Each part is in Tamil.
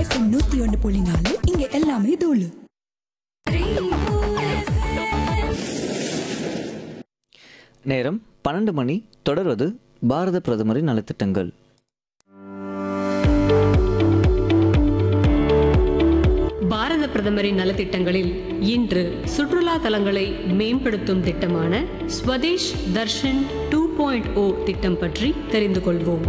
எஃப்எம் நூத்தி ஒன்னு புள்ளி நாலு இங்க எல்லாமே தூளு நேரம் பன்னெண்டு மணி தொடர்வது பாரத பிரதமரின் நலத்திட்டங்கள் பாரத பிரதமரின் நலத்திட்டங்களில் இன்று சுற்றுலா தலங்களை மேம்படுத்தும் திட்டமான Swadesh Darshan two point O திட்டம் பற்றி தெரிந்து கொள்வோம்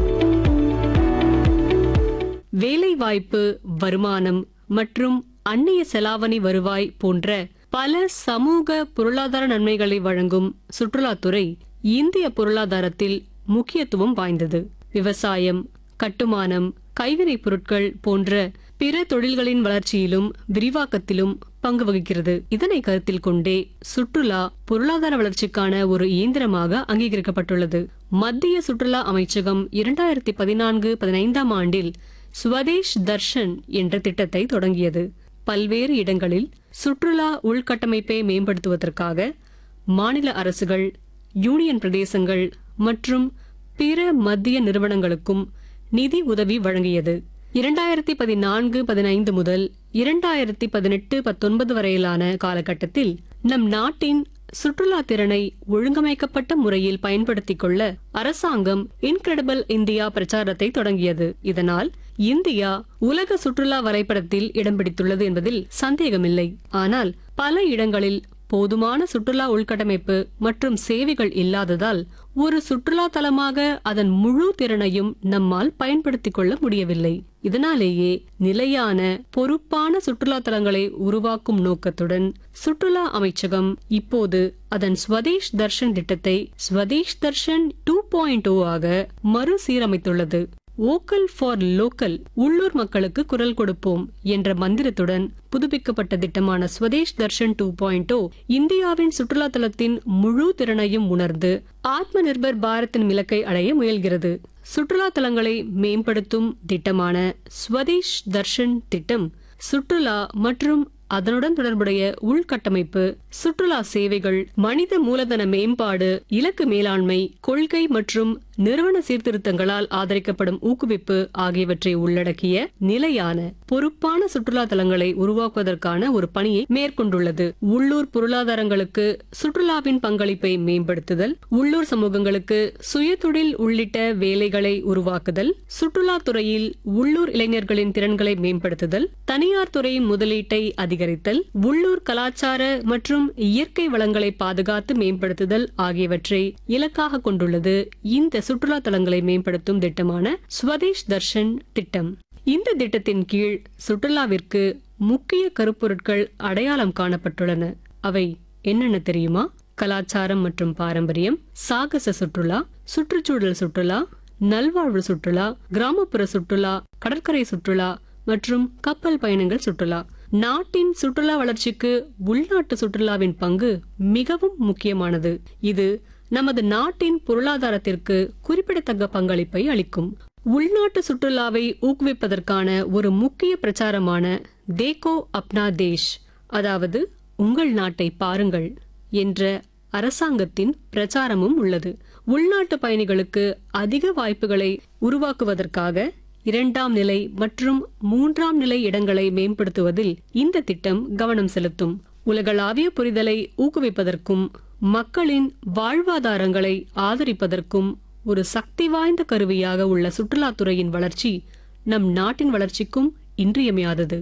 வேலைவாய்ப்பு வருமானம் மற்றும் அந்நிய செலாவணி வருவாய் போன்ற பல சமூக பொருளாதார நன்மைகளை வழங்கும் சுற்றுலாத்துறை இந்திய பொருளாதாரத்தில் முக்கியத்துவம் வாய்ந்தது விவசாயம் கட்டுமானம் கைவினைப் பொருட்கள் போன்ற பிற தொழில்களின் வளர்ச்சியிலும் விரிவாக்கத்திலும் பங்கு வகிக்கிறது இதனை கருத்தில் கொண்டே சுற்றுலா பொருளாதார வளர்ச்சிக்கான ஒரு இயந்திரமாக அங்கீகரிக்கப்பட்டுள்ளது மத்திய சுற்றுலா அமைச்சகம் இரண்டாயிரத்தி பதினான்கு பதினைந்தாம் ஆண்டில் ஸ்வதேஷ் தர்ஷன் என்ற திட்டத்தை தொடங்கியது பல்வேறு இடங்களில் சுற்றுலா உள்கட்டமைப்பை மேம்படுத்துவதற்காக மாநில அரசுகள் யூனியன் பிரதேசங்கள் மற்றும் பிற மத்திய நிறுவனங்களுக்கும் நிதி உதவி வழங்கியது இரண்டாயிரத்தி பதினான்கு பதினைந்து முதல் இரண்டாயிரத்தி பதினெட்டு பத்தொன்பது வரையிலான காலகட்டத்தில் நம் நாட்டின் சுற்றுலா திறனை ஒழுங்கமைக்கப்பட்ட முறையில் பயன்படுத்திக் கொள்ள அரசாங்கம் இன்கிரெடிபிள் இந்தியா பிரச்சாரத்தை தொடங்கியது இதனால் இந்தியா உலக சுற்றுலா வரைபடத்தில் இடம் பிடித்துள்ளது என்பதில் சந்தேகமில்லை ஆனால் பல இடங்களில் போதுமான சுற்றுலா உள்கட்டமைப்பு மற்றும் சேவைகள் இல்லாததால் ஒரு சுற்றுலா தலமாக அதன் முழு திறனையும் நம்மால் பயன்படுத்திக் கொள்ள முடியவில்லை இதனாலேயே நிலையான பொறுப்பான சுற்றுலா தலங்களை உருவாக்கும் நோக்கத்துடன் சுற்றுலா அமைச்சகம் இப்போது அதன் ஸ்வதேஷ் தர்ஷன் திட்டத்தை ஸ்வதேஷ் தர்ஷன் டூ பாயிண்ட் ஆக மறுசீரமைத்துள்ளது ஓக்கல் ஃபார் லோக்கல் உள்ளூர் மக்களுக்கு குரல் கொடுப்போம் என்ற மந்திரத்துடன் புதுப்பிக்கப்பட்ட திட்டமான ஸ்வதேஷ் தர்ஷன் டூ பாயிண்ட் இந்தியாவின் சுற்றுலா தலத்தின் முழு திறனையும் உணர்ந்து ஆத்ம நிர்பர் பாரத்தின் இலக்கை அடைய முயல்கிறது சுற்றுலா தலங்களை மேம்படுத்தும் திட்டமான ஸ்வதேஷ் தர்ஷன் திட்டம் சுற்றுலா மற்றும் அதனுடன் தொடர்புடைய உள்கட்டமைப்பு சுற்றுலா சேவைகள் மனித மூலதன மேம்பாடு இலக்கு மேலாண்மை கொள்கை மற்றும் நிறுவன சீர்திருத்தங்களால் ஆதரிக்கப்படும் ஊக்குவிப்பு ஆகியவற்றை உள்ளடக்கிய நிலையான பொறுப்பான சுற்றுலா தலங்களை உருவாக்குவதற்கான ஒரு பணியை மேற்கொண்டுள்ளது உள்ளூர் பொருளாதாரங்களுக்கு சுற்றுலாவின் பங்களிப்பை மேம்படுத்துதல் உள்ளூர் சமூகங்களுக்கு சுயதொழில் உள்ளிட்ட வேலைகளை உருவாக்குதல் சுற்றுலா துறையில் உள்ளூர் இளைஞர்களின் திறன்களை மேம்படுத்துதல் தனியார் துறையின் முதலீட்டை அதிகரித்தல் உள்ளூர் கலாச்சார மற்றும் இயற்கை வளங்களை பாதுகாத்து மேம்படுத்துதல் ஆகியவற்றை இலக்காக கொண்டுள்ளது இந்த சுற்றுலா தலங்களை மேம்படுத்தும் திட்டமான ஸ்வதேஷ் தர்ஷன் திட்டம் இந்த திட்டத்தின் கீழ் சுற்றுலாவிற்கு முக்கிய கருப்பொருட்கள் அடையாளம் காணப்பட்டுள்ளன அவை என்னென்ன தெரியுமா கலாச்சாரம் மற்றும் பாரம்பரியம் சாகச சுற்றுலா சுற்றுச்சூழல் சுற்றுலா நல்வாழ்வு சுற்றுலா கிராமப்புற சுற்றுலா கடற்கரை சுற்றுலா மற்றும் கப்பல் பயணங்கள் சுற்றுலா நாட்டின் சுற்றுலா வளர்ச்சிக்கு உள்நாட்டு சுற்றுலாவின் பங்கு மிகவும் முக்கியமானது இது நமது நாட்டின் பொருளாதாரத்திற்கு குறிப்பிடத்தக்க பங்களிப்பை அளிக்கும் உள்நாட்டு சுற்றுலாவை ஊக்குவிப்பதற்கான ஒரு முக்கிய பிரச்சாரமான தேகோ அப்னா தேஷ் அதாவது உங்கள் நாட்டை பாருங்கள் என்ற அரசாங்கத்தின் பிரச்சாரமும் உள்ளது உள்நாட்டு பயணிகளுக்கு அதிக வாய்ப்புகளை உருவாக்குவதற்காக இரண்டாம் நிலை மற்றும் மூன்றாம் நிலை இடங்களை மேம்படுத்துவதில் இந்த திட்டம் கவனம் செலுத்தும் உலகளாவிய புரிதலை ஊக்குவிப்பதற்கும் மக்களின் வாழ்வாதாரங்களை ஆதரிப்பதற்கும் ஒரு சக்தி வாய்ந்த கருவியாக உள்ள சுற்றுலாத்துறையின் வளர்ச்சி நம் நாட்டின் வளர்ச்சிக்கும் இன்றியமையாதது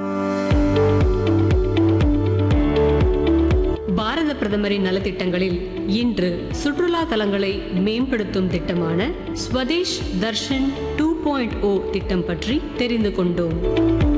பாரத பிரதமரின் நலத்திட்டங்களில் இன்று சுற்றுலா தலங்களை மேம்படுத்தும் திட்டமான Swadesh Darshan two point O திட்டம் பற்றி தெரிந்து கொண்டோம்